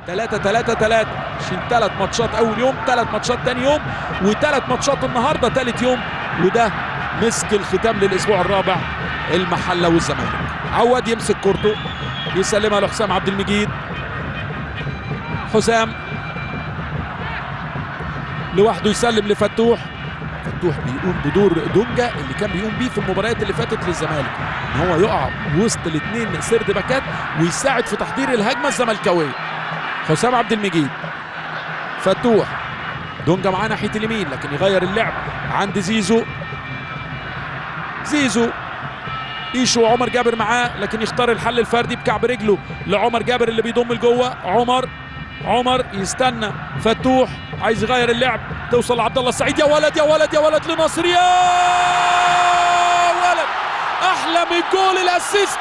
3 3 3 شيل ثلاث ماتشات اول يوم ثلاث ماتشات ثاني يوم وثلاث ماتشات النهارده ثالث يوم وده مسك الختام للاسبوع الرابع المحله والزمالك عواد يمسك كورته يسلمها لحسام عبد المجيد حسام لوحده يسلم لفتوح فتوح بيقوم بدور دونجا اللي كان بيقوم بيه في المباريات اللي فاتت للزمالك ان هو يقع وسط الاثنين سرد باكات ويساعد في تحضير الهجمه الزملكاويه حسام عبد المجيد فتوح دونجا معاه ناحيه اليمين لكن يغير اللعب عند زيزو زيزو ايشو وعمر جابر معاه لكن يختار الحل الفردي بكعب رجله لعمر جابر اللي بيضم لجوه عمر عمر يستنى فتوح عايز يغير اللعب توصل لعبد الله السعيد يا ولد يا ولد يا ولد لناصر يا ولد احلى من جول الاسيست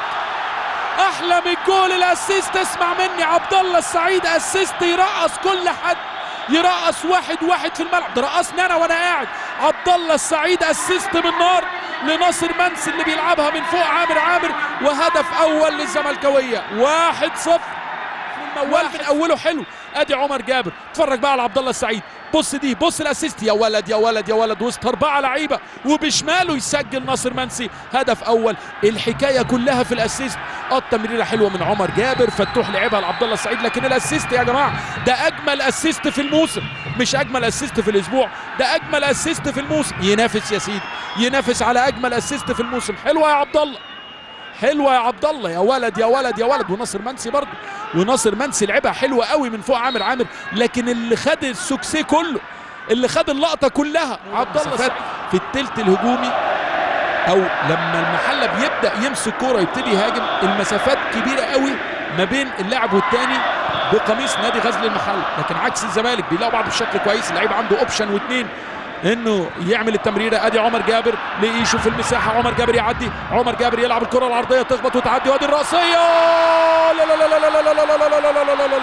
احلى من جول الاسيست اسمع مني عبد الله السعيد اسيست يرقص كل حد يرقص واحد واحد في الملعب ده رقصني انا وانا قاعد عبد الله السعيد اسيست من نار لناصر منس اللي بيلعبها من فوق عامر عامر وهدف اول للزملكاويه واحد صفر الموال من اوله حلو ادي عمر جابر اتفرج بقى على عبد الله السعيد بص دي بص الاسيست يا ولد يا ولد يا ولد وسط اربعه لعيبه وبشماله يسجل ناصر منسي هدف اول الحكايه كلها في الاسيست اه تمريره حلوه من عمر جابر فتوح لعبها لعبد الله السعيد لكن الاسيست يا جماعه ده اجمل اسيست في الموسم مش اجمل اسيست في الاسبوع ده اجمل اسيست في الموسم ينافس يا سيدي ينافس على اجمل اسيست في الموسم حلوه يا عبد الله حلوه يا عبد الله يا ولد يا ولد يا ولد وناصر منسي برضه وناصر منسي لعبها حلوه قوي من فوق عامر عامر لكن اللي خد السوكسي كله اللي خد اللقطه كلها عبد الله السعيد في التلت الهجومي او لما المحله بيبدا يمسك كوره يبتدي يهاجم المسافات كبيره قوي ما بين اللاعب والتاني بقميص نادي غزل المحله لكن عكس الزمالك بيلاقوا بعض بشكل كويس اللعيب عنده اوبشن واثنين انه يعمل التمريره ادي عمر جابر لايشو في المساحه عمر جابر يعدي عمر جابر يلعب الكره العرضيه تخبط وتعدي وادي الراسيه لا لا لا لا لا لا لا لا لا لا لا لا لا لا لا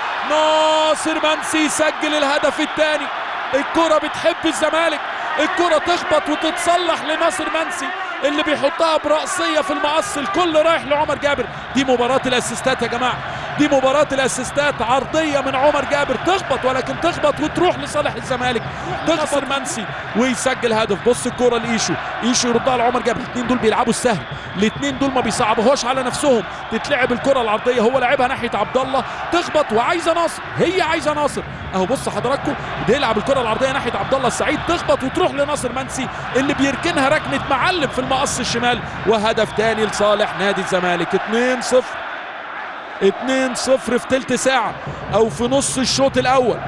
ناصر منسي يسجل الهدف الثاني الكره بتحب الزمالك الكره تخبط وتتصلح لناصر منسي اللي بيحطها برأسية في المقص الكل رايح لعمر جابر دي مباراة الاسيستات يا جماعة دي مباراة الاسيستات عرضية من عمر جابر تخبط ولكن تخبط وتروح لصالح الزمالك تخسر منسي ويسجل هدف بص الكرة لايشو ايشو يردها لعمر جابر الاثنين دول بيلعبوا السهل الاثنين دول ما بيصعبوهاش على نفسهم تتلعب الكرة العرضية هو لعبها ناحية عبد الله تخبط وعايزة ناصر هي عايزة ناصر اهو بص حضراتكم بيلعب الكرة العرضية ناحية عبد الله السعيد تخبط وتروح لناصر منسي اللي بيركنها ركنة معلم في المقص الشمال وهدف تاني لصالح نادي الزمالك 2 0 2 0 في تلت ساعة أو في نص الشوط الأول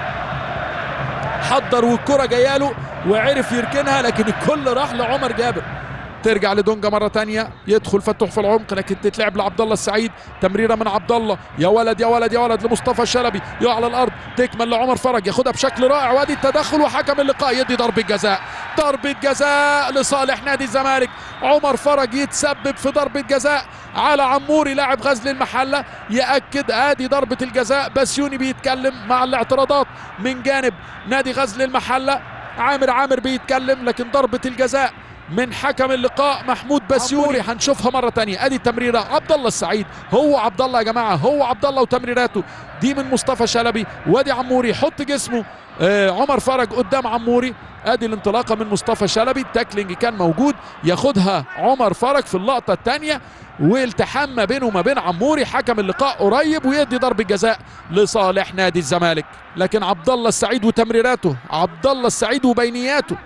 حضر والكرة جايه له وعرف يركنها لكن الكل راح لعمر جابر ترجع لدونجا مره تانية يدخل فتوح في العمق لكن تتلعب لعبد الله السعيد تمريره من عبد الله يا ولد يا ولد يا ولد لمصطفى الشلبي يقع على الارض تكمل لعمر فرج ياخدها بشكل رائع وادي التدخل وحكم اللقاء يدي ضربه جزاء ضربه جزاء لصالح نادي الزمالك عمر فرج يتسبب في ضربه جزاء على عموري لاعب غزل المحله ياكد ادي ضربه الجزاء بسيوني بيتكلم مع الاعتراضات من جانب نادي غزل المحله عامر عامر بيتكلم لكن ضربه الجزاء من حكم اللقاء محمود بسيوري هنشوفها مره تانية ادي التمريره عبد الله السعيد هو عبد الله يا جماعه هو عبد الله وتمريراته دي من مصطفى شلبي وادي عموري يحط جسمه آه عمر فرج قدام عموري ادي الانطلاقه من مصطفى شلبي التاكلينج كان موجود ياخدها عمر فرج في اللقطه الثانيه والتحام ما بينه وما بين عموري حكم اللقاء قريب ويدي ضربه جزاء لصالح نادي الزمالك لكن عبد الله السعيد وتمريراته عبد الله السعيد وبينياته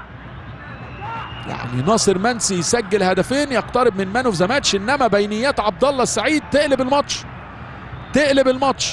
يعني ناصر منسي يسجل هدفين يقترب من مان اوف ذا ماتش انما بينيات عبد الله السعيد تقلب الماتش تقلب الماتش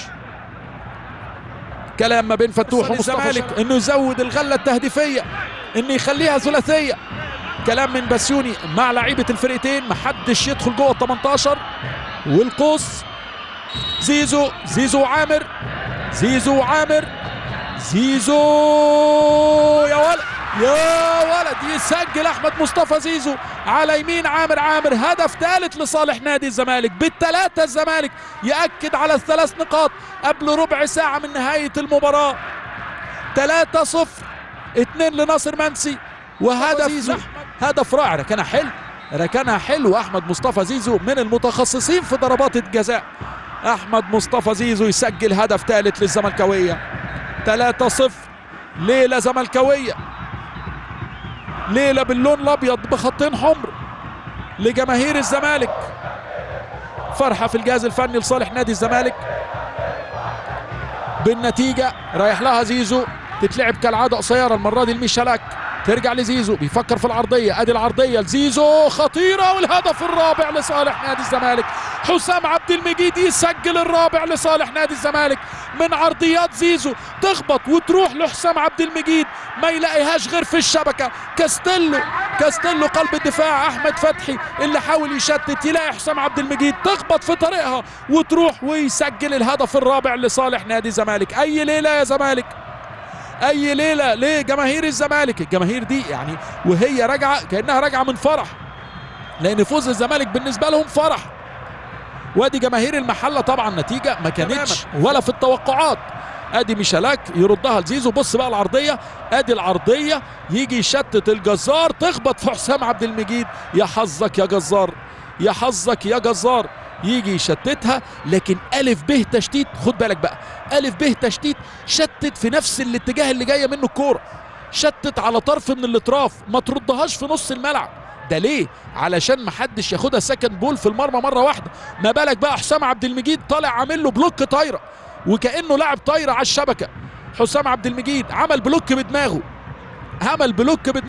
كلام ما بين فتوح والزمالك انه يزود الغله التهديفيه انه يخليها ثلاثيه كلام من بسيوني مع لعيبه الفرقتين محدش يدخل جوه ال 18 والقوس زيزو زيزو وعامر زيزو وعامر زيزو يا ولد يا ولد يسجل احمد مصطفى زيزو على يمين عامر عامر هدف ثالث لصالح نادي الزمالك بالثلاثه الزمالك ياكد على الثلاث نقاط قبل ربع ساعه من نهايه المباراه 3 0 2 لناصر منسي وهدف زيزو هدف رائع ركنها حلو ركنها حلو احمد مصطفى زيزو من المتخصصين في ضربات الجزاء احمد مصطفى زيزو يسجل هدف ثالث للزملكاويه 3-0 ليله زملكاويه ليله باللون الابيض بخطين حمر لجماهير الزمالك فرحه في الجهاز الفني لصالح نادي الزمالك بالنتيجه رايح لها زيزو تتلعب كالعاده قصيره المره دي لميشالاك ترجع لزيزو بيفكر في العرضيه ادي العرضيه لزيزو خطيره والهدف الرابع لصالح نادي الزمالك حسام عبد المجيد يسجل الرابع لصالح نادي الزمالك من عرضيات زيزو تخبط وتروح لحسام عبد المجيد ما يلاقيهاش غير في الشبكه كاستيلو كاستيلو قلب الدفاع احمد فتحي اللي حاول يشتت يلاقي حسام عبد المجيد تخبط في طريقها وتروح ويسجل الهدف الرابع لصالح نادي الزمالك اي ليله يا زمالك اي ليله لجماهير الزمالك الجماهير دي يعني وهي راجعه كانها راجعه من فرح لان فوز الزمالك بالنسبه لهم فرح وادي جماهير المحله طبعا نتيجه ما كانتش ولا في التوقعات ادي ميشالاك يردها لزيزو بص بقى العرضيه ادي العرضيه يجي يشتت الجزار تخبط في حسام عبد المجيد يا حظك يا جزار يا حظك يا جزار يجي يشتتها لكن الف ب تشتيت خد بالك بقى الف ب تشتيت شتت في نفس الاتجاه اللي جايه منه الكوره شتت على طرف من الاطراف ما تردهاش في نص الملعب ده ليه علشان ما حدش ياخدها سكند بول في المرمى مره واحده ما بالك بقى حسام عبد المجيد طالع عامل له بلوك طايره وكانه لاعب طايره على الشبكه حسام عبد المجيد عمل بلوك بدماغه عمل بلوك بدماغه